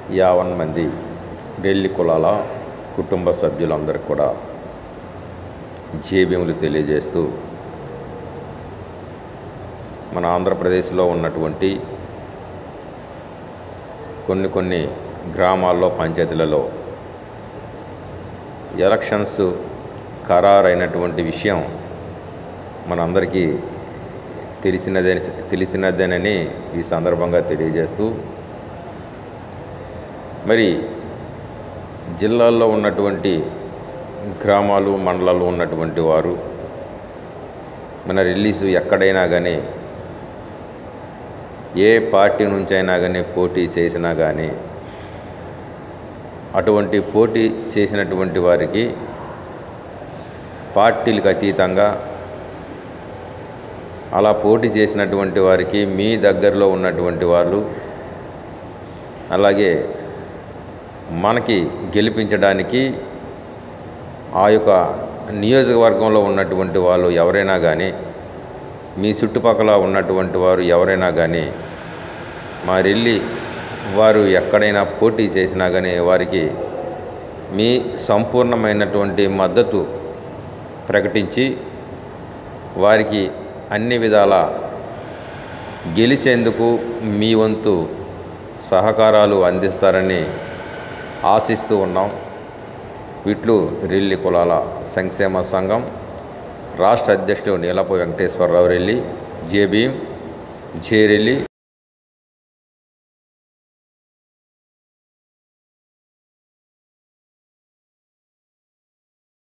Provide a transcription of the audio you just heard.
యావన్ మంది రెల్లి కులాల కుటుంబ సభ్యులందరికీ కూడా జేబీములు తెలియజేస్తూ మన ఆంధ్రప్రదేశ్లో ఉన్నటువంటి కొన్ని కొన్ని గ్రామాల్లో పంచాయతీలలో ఎలక్షన్స్ ఖరారైనటువంటి విషయం మనందరికీ తెలిసినదే తెలిసినదేనని ఈ సందర్భంగా తెలియజేస్తూ మరి జిల్లాల్లో ఉన్నటువంటి గ్రామాలు మండలాల్లో ఉన్నటువంటి వారు మన రిలీజు ఎక్కడైనా కానీ ఏ పార్టీ నుంచైనా కానీ పోటీ చేసినా కానీ అటువంటి పోటీ చేసినటువంటి వారికి పార్టీలకు అతీతంగా అలా పోటీ చేసినటువంటి వారికి మీ దగ్గరలో ఉన్నటువంటి వాళ్ళు అలాగే మనకి గెలిపించడానికి ఆ యొక్క నియోజకవర్గంలో ఉన్నటువంటి వాళ్ళు ఎవరైనా కానీ మీ చుట్టుపక్కల ఉన్నటువంటి వారు ఎవరైనా కానీ మా రెల్లి వారు ఎక్కడైనా పోటీ చేసినా కానీ వారికి మీ సంపూర్ణమైనటువంటి మద్దతు ప్రకటించి వారికి అన్ని విధాల గెలిచేందుకు మీ వంతు సహకారాలు అందిస్తారని ఆశిస్తూ ఉన్నాం వీట్లు రెల్లి కులాల సంక్షేమ సంఘం రాష్ట్ర అధ్యక్షుడు నీలపు వెంకటేశ్వరరావు రెల్లి జేబీ జేరెల్లి